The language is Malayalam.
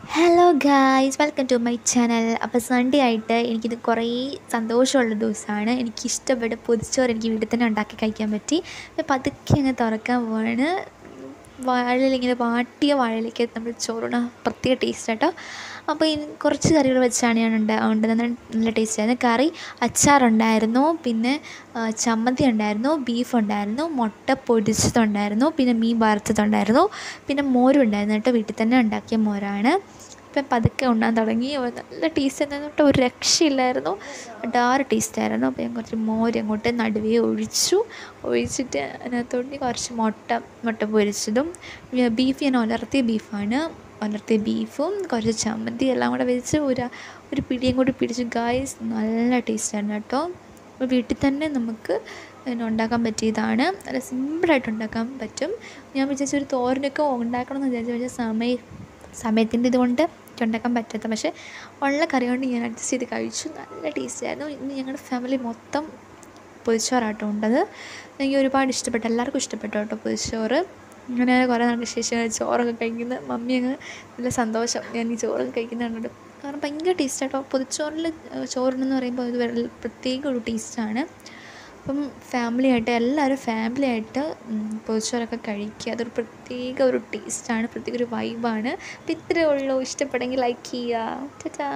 hello guys welcome to my channel അപ്പോൾ സൺഡേ ആയിട്ട് എനിക്കിത് കുറേ സന്തോഷമുള്ള ദിവസമാണ് എനിക്കിഷ്ടപ്പെട്ട പൊതിച്ചോറ് എനിക്ക് വീട്ടിൽ തന്നെ ഉണ്ടാക്കി കഴിക്കാൻ പറ്റി അപ്പോൾ പതുക്കെ അങ്ങ് തുറക്കാൻ പോവാണ് വാഴയിൽ ഇങ്ങനെ വാട്ടിയ വാഴയിലേക്ക് നമ്മൾ ചോറിന് പ്രത്യേക ടേസ്റ്റ് കേട്ടോ അപ്പോൾ ഈ കുറച്ച് കറികൾ വെച്ചാണ് ഞാൻ ഉണ്ടാ ഉണ്ടെന്ന് നല്ല ടേസ്റ്റ് ആയിരുന്നു കറി അച്ചാറുണ്ടായിരുന്നു പിന്നെ ആ, ചമ്മന്തി ഉണ്ടായിരുന്നു ബീഫ് ഉണ്ടായിരുന്നു മുട്ട പൊരിച്ചതുണ്ടായിരുന്നു പിന്നെ മീൻ വറുത്തതുണ്ടായിരുന്നു പിന്നെ മോരും ഉണ്ടായിരുന്നു കേട്ടോ വീട്ടിൽ തന്നെ ഉണ്ടാക്കിയ മോരാണ് ഇപ്പം പതുക്കെ ഉണ്ണാൻ തുടങ്ങി അപ്പോൾ നല്ല ടേസ്റ്റ് ആയിരുന്നു കേട്ടോ ഒരു രക്ഷയില്ലായിരുന്നു ഡാറ് ടേസ്റ്റ് ആയിരുന്നു അപ്പോൾ ഞാൻ കുറച്ച് മോര് അങ്ങോട്ട് നടുവേ ഒഴിച്ചു ഒഴിച്ചിട്ട് അതിനകത്തോട്ട് കുറച്ച് മുട്ട മുട്ട പൊരിച്ചതും പിന്നെ ബീഫ് ഞാൻ ഉലർത്തിയ ബീഫാണ് ഉലർത്തിയ ബീഫും കുറച്ച് ചമ്മന്തി എല്ലാം കൂടെ വെച്ച് ഒരു ഒരു പിടിയും കൂടി പിടിച്ച് ഗായ്സ് നല്ല ടേസ്റ്റാണ് കേട്ടോ അപ്പോൾ വീട്ടിൽ തന്നെ നമുക്ക് പിന്നെ ഉണ്ടാക്കാൻ പറ്റിയതാണ് നല്ല സിമ്പിളായിട്ട് ഉണ്ടാക്കാൻ പറ്റും ഞാൻ വിചാരിച്ച ഒരു തോരനൊക്കെ ഉണ്ടാക്കണം എന്ന് വിചാരിച്ചു പക്ഷേ സമയം സമയത്തിൻ്റെ ഇതുകൊണ്ട് എനിക്ക് ഉണ്ടാക്കാൻ പറ്റാത്ത പക്ഷേ ഉള്ള കറി കൊണ്ട് ഞാൻ അഡ്ജസ്റ്റ് ചെയ്ത് കഴിച്ചു നല്ല ടേസ്റ്റായിരുന്നു ഇന്ന് ഞങ്ങളുടെ ഫാമിലി മൊത്തം പൊതിച്ചോറാട്ടോ ഉണ്ടത് എനിക്ക് ഒരുപാട് ഇഷ്ടപ്പെട്ടു എല്ലാവർക്കും ഇഷ്ടപ്പെട്ടു കേട്ടോ പൊതിച്ചോറ് അങ്ങനെ കുറേ നാൾക്ക് ശേഷം ചോറൊക്കെ കഴിക്കുന്ന മമ്മി അങ്ങ് നല്ല സന്തോഷം ഞാൻ ഈ ചോറൊക്കെ കഴിക്കുന്ന കണ്ടിട്ട് കാരണം ഭയങ്കര ടേസ്റ്റ് കേട്ടോ പൊതിച്ചോറിൽ ചോറിനെന്ന് പറയുമ്പോൾ ഇത് വേറെ പ്രത്യേക ഒരു ടേസ്റ്റാണ് അപ്പം ഫാമിലി ആയിട്ട് എല്ലാവരും ഫാമിലി ആയിട്ട് ഉം, പൊതിച്ചോറൊക്കെ കഴിക്കുക അതൊരു പ്രത്യേക ഒരു ടേസ്റ്റാണ് പ്രത്യേക ഒരു വൈബാണ് അപ്പം ഇത്രയേ ഉള്ളൂ ഇഷ്ടപ്പെടുമെങ്കിൽ ലൈക്ക് ചെയ്യുക ടാറ്റാ